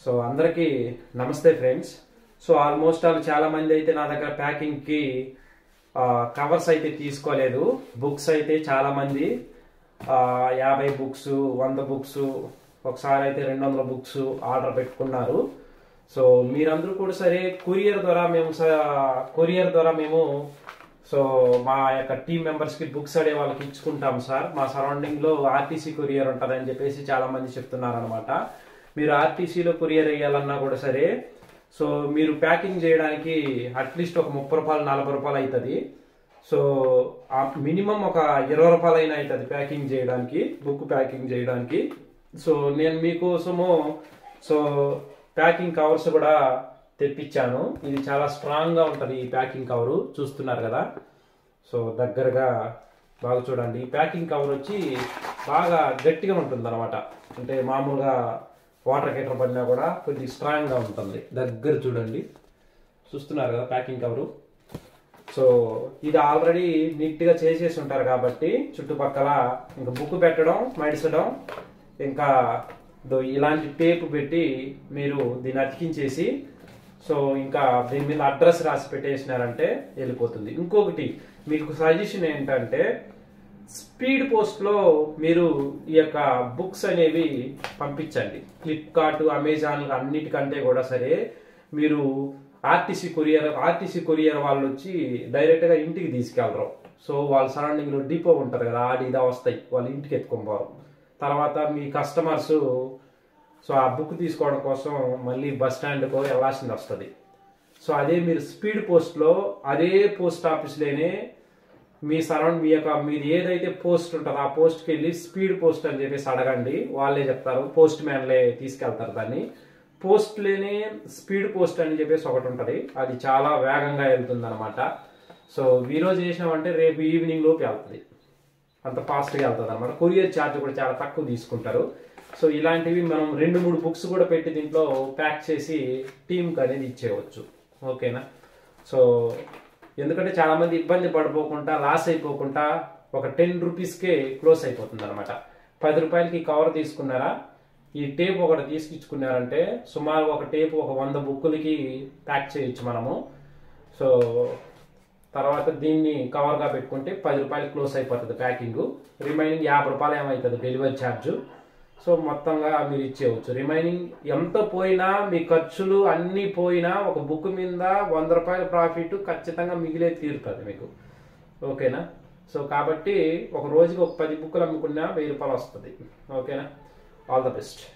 so అందరికీ నమస్తే friends so almost all చాలా మంది అయితే నా దగ్గర ప్యాకింగ్ కి కవర్స్ అయితే తీసుకోలేదు బుక్స్ అయితే చాలా మంది ఆ, యాభై బుక్స్ వంద బుక్స్ ఒకసారి అయితే రెండు వందల బుక్స్ ఆర్డర్ పెట్టుకున్నారు సో మీరందరూ కూడా సరే కొరియర్ ద్వారా మేము కొరియర్ ద్వారా మేము సో మా యొక్క టీం మెంబర్స్ కి బుక్స్ అడే వాళ్ళకి ఇచ్చుకుంటాం సార్ మా సరౌండింగ్ లో ఆర్టీసీ కొరియర్ ఉంటుందని చెప్పేసి చాలా మంది చెప్తున్నారు అనమాట మీరు ఆర్టీసీలో కొరియర్ వేయాలన్నా కూడా సరే సో మీరు ప్యాకింగ్ చేయడానికి అట్లీస్ట్ ఒక ముప్పై రూపాయలు నలభై రూపాయలు అవుతుంది సో మినిమం ఒక ఇరవై రూపాయలు అయినా అవుతుంది ప్యాకింగ్ చేయడానికి బుక్ ప్యాకింగ్ చేయడానికి సో నేను మీకోసము సో ప్యాకింగ్ కవర్స్ కూడా తెప్పించాను ఇది చాలా స్ట్రాంగ్ గా ఉంటది ఈ ప్యాకింగ్ కవర్ చూస్తున్నారు కదా సో దగ్గరగా బాగా చూడండి ఈ ప్యాకింగ్ కవర్ వచ్చి బాగా గట్టిగా ఉంటుంది అనమాట అంటే మామూలుగా వాటర్ హీటర్ పడినా కూడా కొద్దిగా స్ట్రాంగ్ గా ఉంటుంది దగ్గర చూడండి చూస్తున్నారు కదా ప్యాకింగ్ కవరు సో ఇది ఆల్రెడీ నీట్ గా చేసేసి ఉంటారు కాబట్టి చుట్టుపక్కల ఇంకా బుక్ పెట్టడం మడిచడం ఇంకా దో ఇలాంటి టేప్ పెట్టి మీరు దీన్ని అతికించేసి సో ఇంకా దీని మీద అడ్రస్ రాసి పెట్టేసినారంటే వెళ్ళిపోతుంది ఇంకొకటి మీకు సజెషన్ ఏంటంటే స్పీడ్ పోస్ట్ లో మీరు ఈ యొక్క బుక్స్ అనేవి పంపించండి ఫ్లిప్కార్ట్ అమెజాన్ అన్నిటికంటే కూడా సరే మీరు ఆర్టీసీ కొరియర్ ఆర్టీసీ కొరియర్ వాళ్ళు వచ్చి డైరెక్ట్ గా ఇంటికి తీసుకెళ్లరు సో వాళ్ళ సరౌండింగ్ లో డిపో ఉంటారు కదా ఆడి ఇదా వస్తాయి వాళ్ళు ఇంటికి ఎత్తుకొని పోరు తర్వాత మీ కస్టమర్స్ సో ఆ బుక్ తీసుకోవడం కోసం మళ్ళీ బస్ స్టాండ్కో వెళ్ళాల్సింది వస్తుంది సో అదే మీరు స్పీడ్ పోస్ట్లో అదే పోస్ట్ ఆఫీస్లోనే మీ సరౌండ్ మీ యొక్క మీది ఏదైతే పోస్ట్ ఉంటుందో ఆ పోస్ట్కి వెళ్ళి స్పీడ్ పోస్ట్ అని చెప్పేసి అడగండి వాళ్ళే చెప్తారు పోస్ట్ మ్యాన్లే తీసుకెళ్తారు దాన్ని పోస్ట్లోనే స్పీడ్ పోస్ట్ అని చెప్పేసి ఒకటి ఉంటుంది అది చాలా వేగంగా వెళ్తుంది అనమాట సో ఈ రోజు చేసినామంటే రేపు ఈవినింగ్ లోపు వెళ్తుంది అంత ఫాస్ట్గా వెళ్తుంది అనమాట కొరియర్ ఛార్జ్ కూడా చాలా తక్కువ తీసుకుంటారు సో ఇలాంటివి మనం రెండు మూడు బుక్స్ కూడా పెట్టి దీంట్లో ప్యాక్ చేసి టీంకి అనేది ఇచ్చేయవచ్చు ఓకేనా సో ఎందుకంటే చాలా మంది ఇబ్బంది పడిపోకుండా లాస్ అయిపోకుండా ఒక టెన్ రూపీస్కే క్లోజ్ అయిపోతుంది అనమాట పది రూపాయలకి కవర్ తీసుకున్నారా ఈ టేప్ ఒకటి తీసుకిచ్చుకున్నారంటే సుమారు ఒక టేప్ ఒక వంద బుక్కులకి ప్యాక్ చేయొచ్చు మనము సో తర్వాత దీన్ని కవర్గా పెట్టుకుంటే పది రూపాయలు క్లోజ్ అయిపోతుంది ప్యాకింగ్ రిమైనింగ్ యాభై రూపాయలు ఏమవుతుంది డెలివరీ ఛార్జ్ సో మొత్తంగా మీరు ఇచ్చేయవచ్చు రిమైనింగ్ ఎంత పోయినా మీ ఖర్చులు అన్నీ పోయినా ఒక బుక్ మీద వంద రూపాయల ప్రాఫిట్ ఖచ్చితంగా మిగిలే తీరుతుంది మీకు ఓకేనా సో కాబట్టి ఒక రోజుకి ఒక పది బుక్కులు అమ్ముకున్నా వెయ్యి రూపాయలు వస్తుంది ఓకేనా ఆల్ ద బెస్ట్